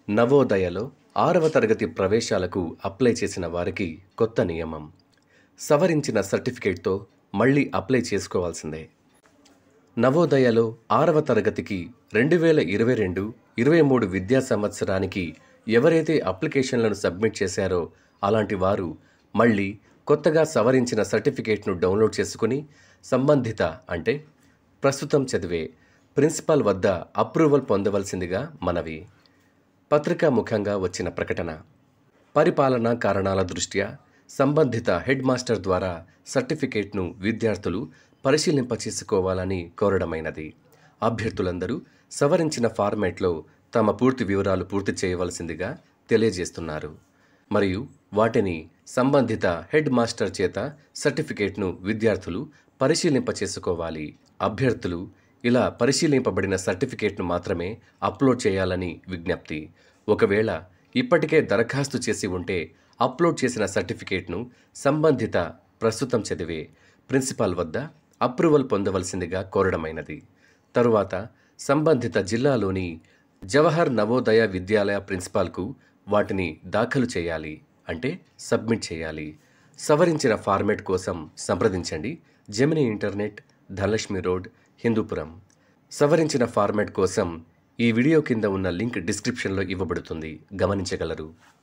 నవోదయలో ఆరవ తరగతి ప్రవేశాలకు అప్లై చేసిన వారికి కొత్త నియమం సవరించిన సర్టిఫికేట్తో మళ్ళీ అప్లై చేసుకోవాల్సిందే నవోదయలో ఆరవ తరగతికి రెండు వేల ఇరవై రెండు ఇరవై మూడు విద్యా సంవత్సరానికి ఎవరైతే అప్లికేషన్లను సబ్మిట్ చేశారో అలాంటి వారు మళ్ళీ కొత్తగా సవరించిన సర్టిఫికేట్ను డౌన్లోడ్ చేసుకుని సంబంధిత అంటే ప్రస్తుతం చదివే ప్రిన్సిపాల్ వద్ద అప్రూవల్ పొందవలసిందిగా మనవి పత్రికా ముఖంగా వచ్చిన ప్రకటన పరిపాలనా కారణాల దృష్ట్యా సంబంధిత హెడ్ మాస్టర్ ద్వారా సర్టిఫికేట్ను విద్యార్థులు పరిశీలింపచేసుకోవాలని కోరడమైనది అభ్యర్థులందరూ సవరించిన ఫార్మాట్లో తమ పూర్తి వివరాలు పూర్తి చేయవలసిందిగా తెలియజేస్తున్నారు మరియు వాటిని సంబంధిత హెడ్ మాస్టర్ చేత సర్టిఫికేట్ను విద్యార్థులు పరిశీలింపచేసుకోవాలి అభ్యర్థులు ఇలా పరిశీలింపబడిన సర్టిఫికేట్ను మాత్రమే అప్లోడ్ చేయాలని విజ్ఞప్తి ఒకవేళ ఇప్పటికే దరఖాస్తు చేసి ఉంటే అప్లోడ్ చేసిన సర్టిఫికేట్ను సంబంధిత ప్రస్తుతం చదివే ప్రిన్సిపాల్ వద్ద అప్రూవల్ పొందవలసిందిగా కోరడమైనది తరువాత సంబంధిత జిల్లాలోని జవహర్ నవోదయ విద్యాలయ ప్రిన్సిపాల్కు వాటిని దాఖలు చేయాలి అంటే సబ్మిట్ చేయాలి సవరించిన ఫార్మేట్ కోసం సంప్రదించండి Gemini internet Dhanalakshmi road Hindupur సవరించిన ఫార్మాట్ కోసం ఈ వీడియో కింద ఉన్న లింక్ డిస్క్రిప్షన్లో ఇవ్వబడుతుంది గమనించగలరు